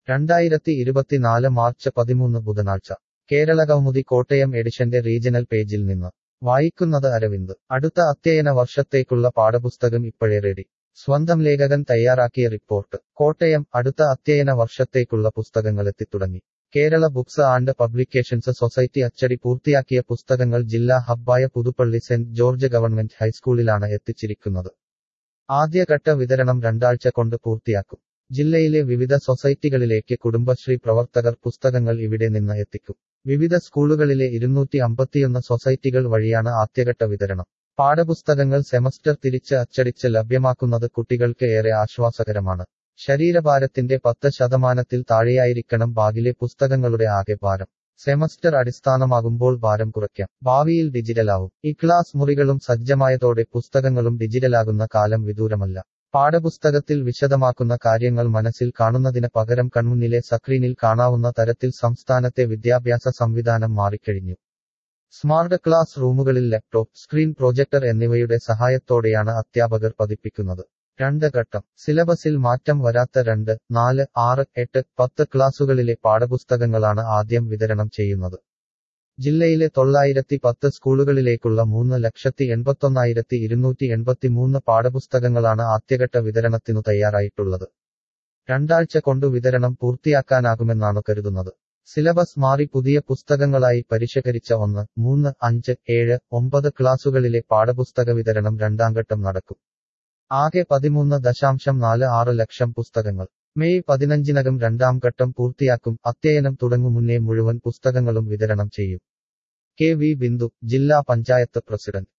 രണ്ടായിരത്തി ഇരുപത്തിനാല് മാർച്ച് പതിമൂന്ന് ബുധനാഴ്ച കേരള കൗമുദി കോട്ടയം എഡിഷന്റെ റീജണൽ പേജിൽ നിന്ന് വായിക്കുന്നത് അരവിന്ദ് അടുത്ത അധ്യയന വർഷത്തേക്കുള്ള പാഠപുസ്തകം ഇപ്പോഴേ റെഡി സ്വന്തം ലേഖകൻ തയ്യാറാക്കിയ റിപ്പോർട്ട് കോട്ടയം അടുത്ത അധ്യയന വർഷത്തേക്കുള്ള പുസ്തകങ്ങൾ എത്തിത്തുടങ്ങി Kerala books and publications society അച്ചടി പൂർത്തിയാക്കിയ പുസ്തകങ്ങൾ ജില്ലാ ഹബ്ബായ പുതുപ്പള്ളി സെന്റ് ജോർജ് ഗവൺമെന്റ് ഹൈസ്കൂളിലാണ് എത്തിച്ചിരിക്കുന്നത് ആദ്യഘട്ട വിതരണം രണ്ടാഴ്ച കൊണ്ട് പൂർത്തിയാക്കും ജില്ലയിലെ വിവിധ സൊസൈറ്റികളിലേക്ക് കുടുംബശ്രീ പ്രവർത്തകർ പുസ്തകങ്ങൾ ഇവിടെ നിന്ന് എത്തിക്കും വിവിധ സ്കൂളുകളിലെ ഇരുന്നൂറ്റി അമ്പത്തിയൊന്ന് സൊസൈറ്റികൾ വഴിയാണ് ആദ്യഘട്ട വിതരണം പാഠപുസ്തകങ്ങൾ സെമസ്റ്റർ തിരിച്ച് അച്ചടിച്ച് ലഭ്യമാക്കുന്നത് കുട്ടികൾക്ക് ഏറെ ആശ്വാസകരമാണ് ശരീരഭാരത്തിന്റെ പത്ത് ശതമാനത്തിൽ താഴെയായിരിക്കണം ബാഗിലെ പുസ്തകങ്ങളുടെ ആകെ ഭാരം സെമസ്റ്റർ അടിസ്ഥാനമാകുമ്പോൾ ഭാരം കുറയ്ക്കാം ഭാവിയിൽ ഡിജിറ്റലാവും ഈ ക്ലാസ് മുറികളും സജ്ജമായതോടെ പുസ്തകങ്ങളും ഡിജിറ്റലാകുന്ന കാലം വിദൂരമല്ല പാഠപുസ്തകത്തിൽ വിശദമാക്കുന്ന കാര്യങ്ങൾ മനസ്സിൽ കാണുന്നതിന് പകരം കൺമുന്നിലെ സ്ക്രീനിൽ കാണാവുന്ന തരത്തിൽ സംസ്ഥാനത്തെ വിദ്യാഭ്യാസ സംവിധാനം മാറിക്കഴിഞ്ഞു സ്മാർട്ട് ക്ലാസ് റൂമുകളിൽ ലാപ്ടോപ്പ് സ്ക്രീൻ പ്രൊജക്ടർ എന്നിവയുടെ സഹായത്തോടെയാണ് അധ്യാപകർ പതിപ്പിക്കുന്നത് രണ്ട് ഘട്ടം സിലബസിൽ മാറ്റം വരാത്ത രണ്ട് നാല് ആറ് എട്ട് പത്ത് ക്ലാസുകളിലെ പാഠപുസ്തകങ്ങളാണ് ആദ്യം വിതരണം ചെയ്യുന്നത് ജില്ലയിലെ തൊള്ളായിരത്തി പത്ത് സ്കൂളുകളിലേക്കുള്ള മൂന്ന് ലക്ഷത്തി എൺപത്തൊന്നായിരത്തി ഇരുന്നൂറ്റി എൺപത്തിമൂന്ന് പാഠപുസ്തകങ്ങളാണ് ആദ്യഘട്ട വിതരണത്തിനു തയ്യാറായിട്ടുള്ളത് രണ്ടാഴ്ച കൊണ്ടു വിതരണം പൂർത്തിയാക്കാനാകുമെന്നാണ് കരുതുന്നത് സിലബസ് മാറി പുതിയ പുസ്തകങ്ങളായി പരിഷ്കരിച്ച ഒന്ന് മൂന്ന് അഞ്ച് ഏഴ് ഒമ്പത് ക്ലാസുകളിലെ പാഠപുസ്തക വിതരണം രണ്ടാംഘട്ടം നടക്കും ആകെ പതിമൂന്ന് ദശാംശം നാല് ആറ് ലക്ഷം പുസ്തകങ്ങൾ മെയ് പതിനഞ്ചിനകം രണ്ടാം ഘട്ടം പൂർത്തിയാക്കും അധ്യയനം തുടങ്ങും മുന്നേ മുഴുവൻ പുസ്തകങ്ങളും വിതരണം ചെയ്യും കെ വി ബിന്ദു ജില്ലാ പഞ്ചായത്ത് പ്രസിഡന്റ്